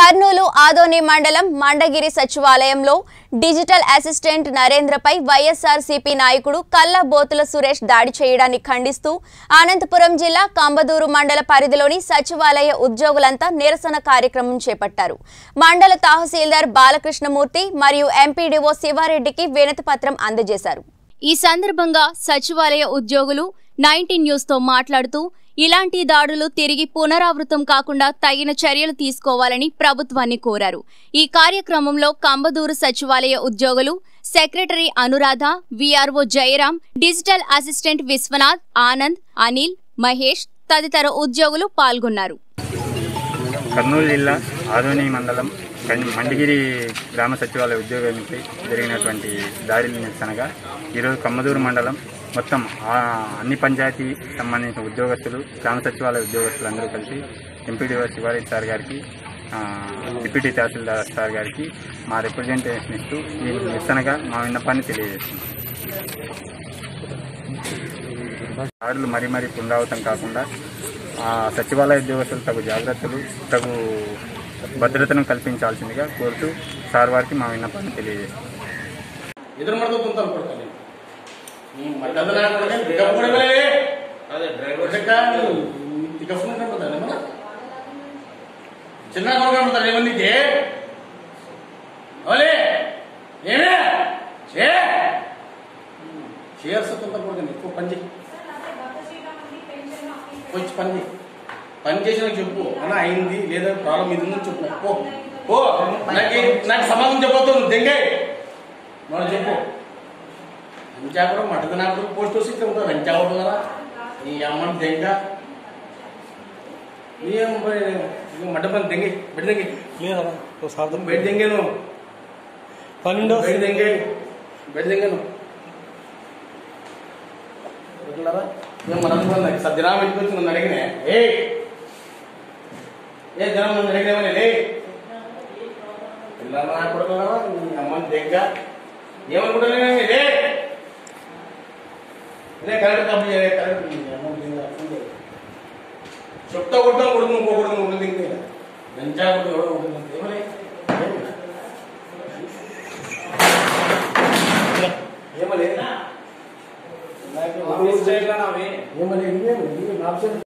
కర్నూలు ఆదోని మండలం మండగిరి సచివాలయంలో digital assistant నరేంద్రపై YSRCP నాయకుడు కల్లా బోతుల సురేష్ దాడి చేయడాన్ని ఖండిస్తూ అనంతపురం జిల్లా కంబదూరు మండల పరిధిలోని సచివాలయ ఉద్యోగులంతా నిరసన కార్యక్రమం చేపట్టారు మండల తహసీల్దార్ బాలకృష్ణమూర్తి మరియు ఎంపీడీఓ శివారెడ్డికి వినతి పత్రం అందజేశారు ఈ సందర్భంగా సచివాలయ ఉద్యోగులు నైన్టీన్ న్యూస్ తో మాట్లాడుతూ ఇలాంటి దాడులు తిరిగి పునరావృతం కాకుండా తగిన చర్యలు తీసుకోవాలని ప్రభుత్వాన్ని కోరారు ఈ కార్యక్రమంలో కంబదూరు సచివాలయ ఉద్యోగులు secretary Anuradha VRO Jayaram digital assistant Vishwanath Anand Anil Mahesh తదితర ఉద్యోగులు పాల్గొన్నారు కర్నూలు జిల్లా ఆదోని మండలం కం- మండిగిరి గ్రామ సచివాలయ ఉద్యోగానికి జరిగినటువంటి దాడిని నిరసనగా ఈరోజు కమ్మదూరు మండలం మొత్తం ఆ అన్ని పంచాయతీ సంబంధించిన ఉద్యోగస్తులు గ్రామ సచివాలయ ఉద్యోగస్తులు అందరూ కలిసి ఎంపీడీఓ శివారెడ్డి సార్ గారికి ఆ, డిప్యూటీ తహసీల్దార్ సార్ గారికి మా రిప్రజెంటేషన్ ఇస్తూ ఈ నిరసనగా మా విన్నపాన్ని తెలియజేస్తున్నాం దాడులు మరీ మరీ పునరావృతం కాకుండా ఆ సచివాలయ ఉద్యోగస్తులు తగు జాగ్రత్తలు తగు భద్రతను కల్పించాల్సిందిగా కోరుతూ సార్ వారికి మా విన్నపాన్ని తెలియజేస్తాం ఎదురు మడత తుంతాను కొడుతుంది మడ్డదనా కొడుకు పికప్ కూడా వెళ్ళే అదే డ్రైవర్ పికప్ కనపడతాను మన చిన్న కొడుకు కనపడతాడు ఏమందికి ఓలే ఏమే చే చేర్స్ తుంత కొడుకు ఎక్కువ పని చేయి వచ్చి పని చేయి పని చేసిన చెప్పు అన్న అయింది లేదా ప్రాబ్లం ఇది ఉందని చెప్పు పో పో నాకు నాకు సమాధానం చెప్పొద్దు నువ్వు దెంగాయి మనం చెప్పు అంచా కూడా మటదనాపుడు పోస్ట్ వస్తే ఇక్కడ ఉంటుంది అంచా ఉంటుంది కదా నీ అమ్మని దెంగ నీ అమ్మ మడ్డ పని దెంగి బెడ్ దెంగి లేదన్నా ఒకసారి బెడ్ దెంగాను పన్నెండో బెడ్ దెంగే బెడ్ దెంగాను మన సజ్జనా పెట్టుకొచ్చి నన్ను అడిగిన ఏ ఏ జనం నన్ను అడిగినామని లే పిల్లలు నా కొడుకున్నారా నీ అమ్మని దెంగ ఏమనుకుంటున్నా లే ఇదే కరెక్ట్ కంప్లీట్ చేయాలి కరెక్ట్ నీ అమ్మని దెంగ చెప్తా కొడతాం కొడుకు ఇంకో కొడుకు ఉంటుంది ఇంకా లంచా కొడుకు ఎవడో ఉంటుంది ఏమలే ఏమలే ఏమలే ఏమలే